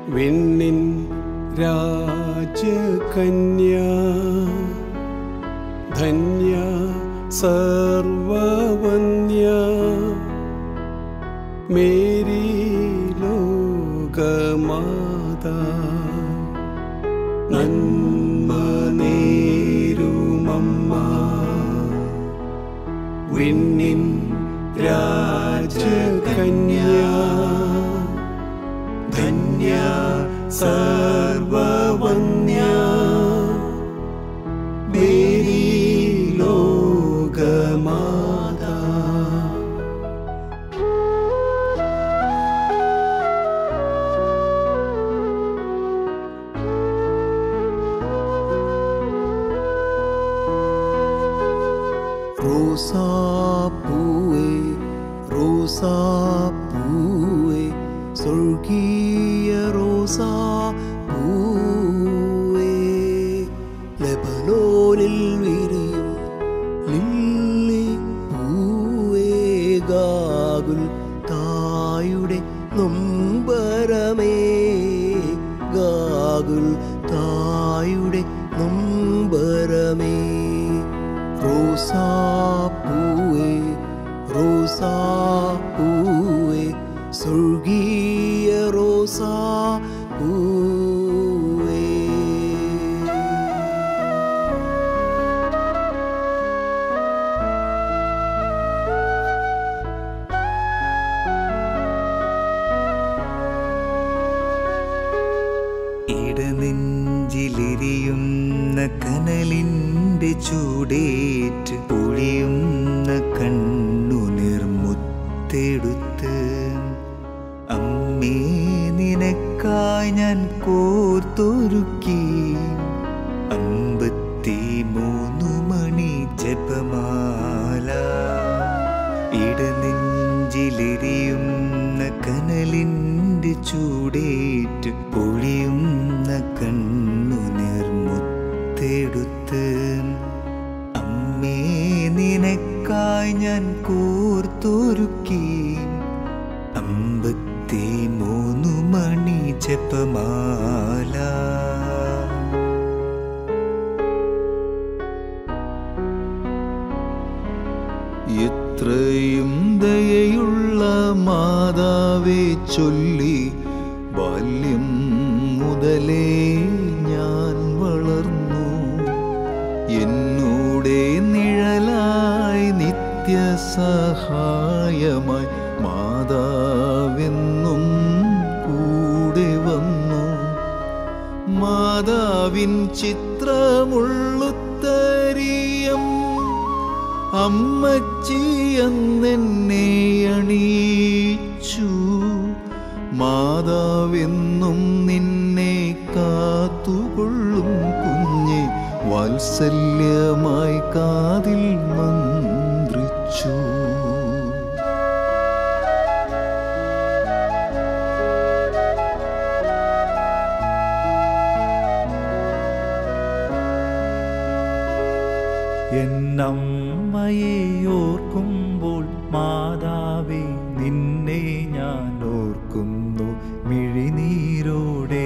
വിണ്ണിൻ രാജകന്യ Dhanya സർവവന്യ Mary ലോകമാതാ നന്മ നേരുമമ്മ വിണ്ണിൻ രാജകന്യ Dhanya സർവവന്യ Mary ലോകമാതാ റോസാപ്പൂവേ റോസാപ്പൂവേ സ്വർഗീയ റോസാ പൂവേ ലെബനോനിൽ വിരിയും ലില്ലി പൂവേ ഗാകുൽ തായുടെ നൊമ്പരമേ ഗാകുൽ തായുടെ നൊമ്പരമേ റോസാപ്പൂവേ റോസാപ്പൂവേ സ്വർഗീയ റോസാ പൂവേ ഇടനെഞ്ചിലെരിയുന്ന കനലിൻ്റെ ചൂടേറ്റ് പൊഴിയുന്ന കണ്ണുനിർമുത്തെടുത്ത് അമ്മേ നിനക്കായി ഞാൻ കോർത്തൊരുക്കി അമ്പത്തി മൂന്നു മണി ജപമാല ഇടനെഞ്ചിലെരിയുന്ന കനലിൻ്റെ ചൂടേറ്റ് പൊഴിയുന്ന കണ്ണുനിർമുത്തെടുത്ത് അമ്മേ നിനക്കായി ഞാൻ കോർത്തൊരുക്കി അമ്പത്തി മൂന്നു മണി ജപമാല എത്രയും ദയയുള്ള മാതാവെ ചൊല്ലി ബാല്യം മുതലേ ഞാൻ വളർന്നു എന്നൂടെ നിഴലായി നിത്യസഹായമായി മാതാവെന്നും കൂടെ വന്നു മാതാവിൻ ചിത്രമുള്ളുത്തരിയം അമ്മച്ചി എന്നെന്നെ അണിയിച്ചു മാതാവെന്നും നിന്നെ കാത്തുകൊള്ളും കുഞ്ഞെ വാത്സല്യമായി കാതിൽ മന്ത്രിച്ചു എന്നമ്മയെ ഓർക്കുമ്പോൾ മാതാവേ നിന്നെ ഞാൻ ഓർക്കുന്നു മിഴിനീരോടെ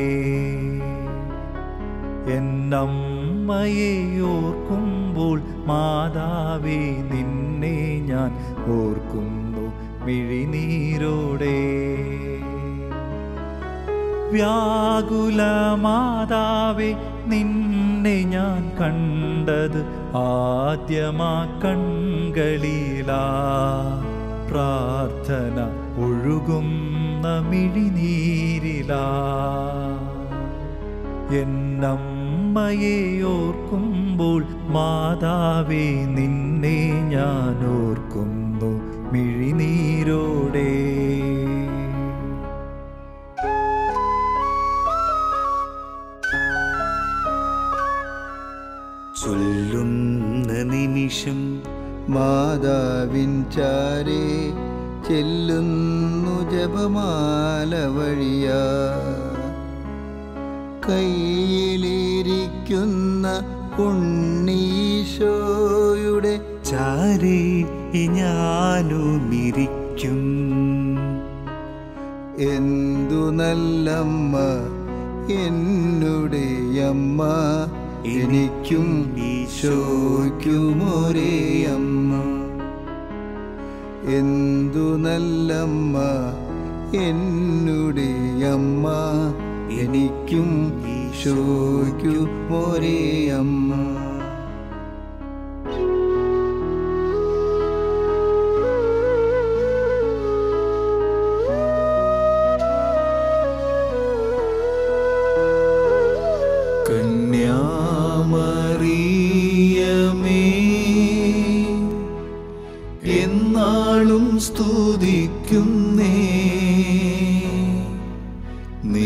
എന്നമ്മയെ ഓർക്കുമ്പോൾ മാതാവേ നിന്നെ ഞാൻ ഓർക്കുന്നു മിഴിനീരോടെ വ്യാകുല മാതാവേ നിന്നെ ഞാൻ കണ്ടത് ആദ്യമാ കൺകളിലാ പ്രാർത്ഥന ഒഴുകുന്ന മിഴിനീരിലാ എന്നമ്മയെ ഓർക്കുമ്പോൾ മാതാവേ നിന്നെ ഞാൻ ഓർക്കുന്നു മിഴിനീരോടെ ചൊല്ലുന്ന നിമിഷം മാതാവിൻ ചാരേ ചെല്ലുന്നു ജപമാല വഴിയാ കയ്യിലിരിക്കുന്ന ഉണ്ണീശോയുടെ ചാരേ ഞാനുമിരിക്കും എന്തു എന്തു നല്ലമ്മ എന്നുടെ അമ്മ എനിക്കും ഈശോയ്ക്കുമൊരേ അമ്മ എന്തു നല്ലമ്മ എന്നുടെ അമ്മ എനിക്കും ഈശോയ്ക്കുമൊരേ അമ്മ കന്യാമറിയമേ എന്നാളും സ്തുതിക്കുന്നേ നീ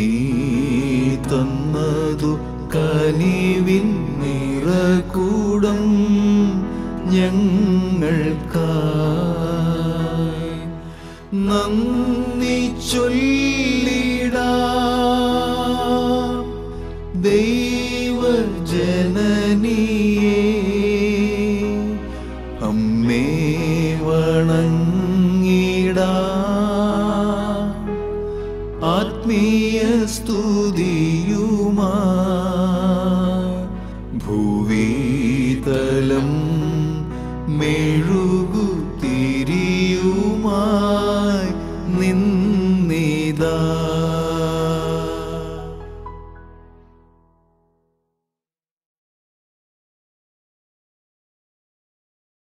തന്നതു കനിവിൻ നിറകൂടം ഞങ്ങൾക്കായി നന്ദി ചൊല്ലിടാം ദൈവജനനിയേ അമ്മേ വണങ്ങിടാം ആത്മീയ സ്തുതിയുമാ ഭൂവീതലം മെഴുകും